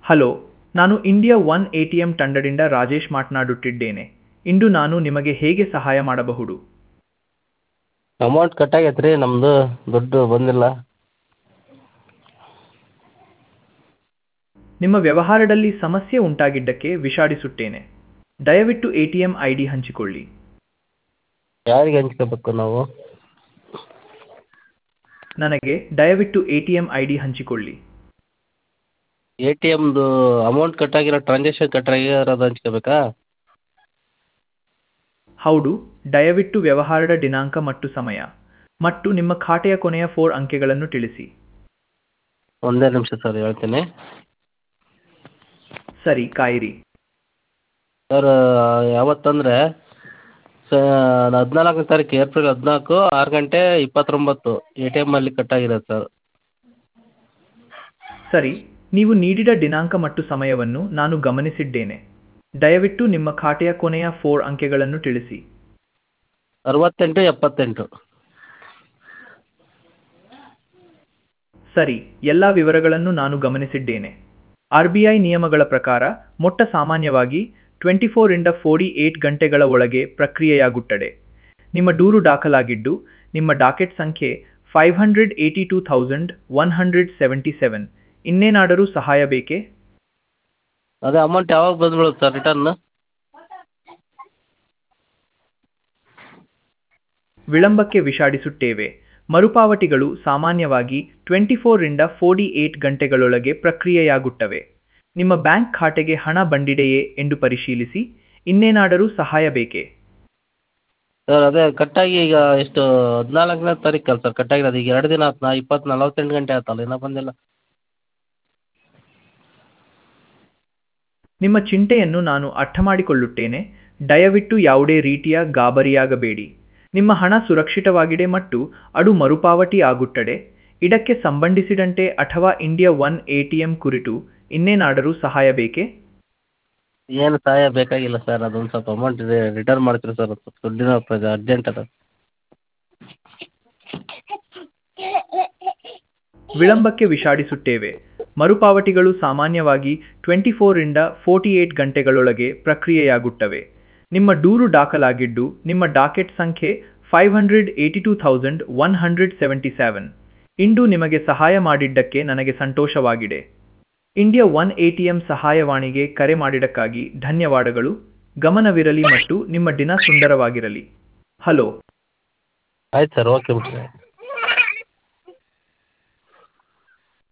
hello ನಾನು India one A T M ತಂಡದಿಂದ ರಾಜೇಶ್ ಮಾತನಾಡುತ್ತಿದ್ದೇನೆ ಇಂದು ನಾನು ನಿಮಗೆ ಹೇಗೆ ಸಹಾಯ ಮಾಡಬಹುದು ಅಮೌಂಟ್ ಕಟ್ಟಾಗೈತೆ ರೀ ನಮ್ಮದು ದುಡ್ಡು ಬಂದಿಲ್ಲ ನಿಮ್ಮ ವ್ಯವಹಾರದಲ್ಲಿ ಸಮಸ್ಯೆ ಉಂಟಾಗಿದ್ದಕ್ಕೆ ವಿಷಾದಿಸುತ್ತೇನೆ ದಯವಿಟ್ಟು A T M I D ಹಂಚಿಕೊಳ್ಳಿ ಯಾರಿಗೆ ಹಂಚ್ಕೋಬೇಕು ನಾವು ನನಗೆ ದಯವಿಟ್ಟು A T M I D ಹಂಚಿಕೊಳ್ಳಿ ಎ ಟಿ ಎಮ್ದು ಅಮೌಂಟ್ ಕಟ್ಟಾಗಿರೋ ಟ್ರಾನ್ಸಾಕ್ಷನ್ ಕಟ್ಟಾಗಿರೋದು ಹಂಚ್ಕೋಬೇಕಾ ಹೌದು ದಯವಿಟ್ಟು ವ್ಯವಹಾರದ ದಿನಾಂಕ ಮತ್ತು ಸಮಯ ಮತ್ತು ನಿಮ್ಮ ಖಾತೆಯ ಕೊನೆಯ ಫೋರ್ ಅಂಕೆಗಳನ್ನು ತಿಳಿಸಿ ಒಂದೇ ನಿಮಿಷ ಸರ್ ಹೇಳ್ತೀನಿ ಸರಿ ಕಾಯಿರಿ ಸರ್ ಯಾವತ್ತಂದರೆ ಸ ಹದಿನಾಲ್ಕನೇ ತಾರೀಕು ಏಪ್ರಿಲ್ ಹದಿನಾಲ್ಕು ಆರು ಗಂಟೆ ಇಪ್ಪತ್ತೊಂಬತ್ತು ಎ ಟಿ ಎಮ್ಮಲ್ಲಿ ಕಟ್ಟಾಗಿರೋದು ಸರ್ ಸರಿ ನೀವು ನೀಡಿದ ದಿನಾಂಕ ಮತ್ತು ಸಮಯವನ್ನು ನಾನು ಗಮನಿಸಿದ್ದೇನೆ ದಯವಿಟ್ಟು ನಿಮ್ಮ ಖಾತೆಯ ಕೊನೆಯ ಫೋರ್ ಅಂಕೆಗಳನ್ನು ತಿಳಿಸಿ ಅರವತ್ತೆಂಟು ಎಪ್ಪತ್ತೆಂಟು ಸರಿ ಎಲ್ಲ ವಿವರಗಳನ್ನು ನಾನು ಗಮನಿಸಿದ್ದೇನೆ ಆರ್ ಬಿ ಐ ನಿಯಮಗಳ ಪ್ರಕಾರ ಮೊಟ್ಟ ಸಾಮಾನ್ಯವಾಗಿ ಟ್ವೆಂಟಿ ಫೋರಿಂದ ಫೋರ್ಟಿ ಏಟ್ ಗಂಟೆಗಳ ಒಳಗೆ ಪ್ರಕ್ರಿಯೆಯಾಗುತ್ತದೆ ನಿಮ್ಮ ದೂರು ದಾಖಲಾಗಿದ್ದು ನಿಮ್ಮ ಡಾಕೆಟ್ ಸಂಖ್ಯೆ five hundred eighty two thousand one hundred seventy seven ಇನ್ನೇನಾದರೂ ಸಹಾಯ ಬೇಕೇ ಅದೇ ಅಮೌಂಟ್ ಯಾವಾಗ ಬಂದ್ಬಿಡುತ್ತೆ ಸರ್ ರಿಟರ್ನ್ ವಿಳಂಬಕ್ಕೆ ವಿಷಾದಿಸುತ್ತೇವೆ ಮರುಪಾವತಿಗಳು ಸಾಮಾನ್ಯವಾಗಿ ಟ್ವೆಂಟಿ ಫೋರಿಂದ ಫೋರ್ಟಿ ಏಟ್ ಗಂಟೆಗಳೊಳಗೆ ಪ್ರಕ್ರಿಯೆಯಾಗುತ್ತವೆ ನಿಮ್ಮ ಬ್ಯಾಂಕ್ ಖಾತೆಗೆ ಹಣ ಬಂದಿದೆಯೇ ಎಂದು ಪರಿಶೀಲಿಸಿ ಇನ್ನೇನಾದರೂ ಸಹಾಯ ಬೇಕೇ ಸರ್ ಅದೇ ಕಟ್ಟಾಗಿ ಈಗ ಎಷ್ಟು ಹದಿನಾಲ್ಕನೇ ತಾರೀಕಲ್ಲ ಸರ್ ಕಟ್ಟಾಗಿರೋದು ಈಗ ಎರಡು ದಿನ ಆಯ್ತು ನಾ ಇಪ್ಪತ್ತು ನಲವತ್ತೆಂಟು ಗಂಟೆ ಆಯ್ತಲ್ಲ ಇನ್ನೂ ಬಂದಿಲ್ಲ ನಿಮ್ಮ ಚಿಂತೆಯನ್ನು ನಾನು ಅರ್ಥ ಮಾಡಿಕೊಳ್ಳುತ್ತೇನೆ ದಯವಿಟ್ಟು ಯಾವುದೇ ರೀತಿಯ ಗಾಬರಿಯಾಗಬೇಡಿ ನಿಮ್ಮ ಹಣ ಸುರಕ್ಷಿತವಾಗಿದೆ ಮತ್ತು ಅದು ಮರುಪಾವತಿ ಆಗುತ್ತದೆ ಇದಕ್ಕೆ ಸಂಬಂಧಿಸಿದಂತೆ ಅಥವಾ India one A T M ಕುರಿತು ಇನ್ನೇನಾದರೂ ಸಹಾಯ ಬೇಕೇ ಏನು ಸಹಾಯ ಬೇಕಾಗಿಲ್ಲ ಸರ್ ಅದೊಂದು ಸ್ವಲ್ಪ ಅಮೌಂಟ್ ರಿಟರ್ನ್ ಮಾಡ್ತೀರಾ ಸರ್ ಸ್ವಲ್ಪ ದುಡ್ಡಿನ ಅರ್ಜೆಂಟ್ ಅದ ವಿಳಂಬಕ್ಕೆ ವಿಷಾದಿಸುತ್ತೇವೆ ಮರುಪಾವತಿಗಳು ಸಾಮಾನ್ಯವಾಗಿ ಟ್ವೆಂಟಿ ಫೋರಿಂದ ಫೋರ್ಟಿ ಏಟ್ ಗಂಟೆಗಳೊಳಗೆ ಪ್ರಕ್ರಿಯೆಯಾಗುತ್ತವೆ ನಿಮ್ಮ ದೂರು ದಾಖಲಾಗಿದ್ದು ನಿಮ್ಮ ಡಾಕೆಟ್ ಸಂಖ್ಯೆ five hundred eighty two thousand one hundred seventy seven ಇಂದು ನಿಮಗೆ ಸಹಾಯ ಮಾಡಿದ್ದಕ್ಕೆ ನನಗೆ ಸಂತೋಷವಾಗಿದೆ India one A T M ಸಹಾಯವಾಣಿಗೆ ಕರೆ ಮಾಡಿದ್ದಕ್ಕಾಗಿ ಧನ್ಯವಾದಗಳು ಗಮನವಿರಲಿ ಮತ್ತು ನಿಮ್ಮ ದಿನ ಸುಂದರವಾಗಿರಲಿ ಹಲೋ ಆಯ್ತು ಸರ್ ಓಕೆ ಬಿಡ್ರಿ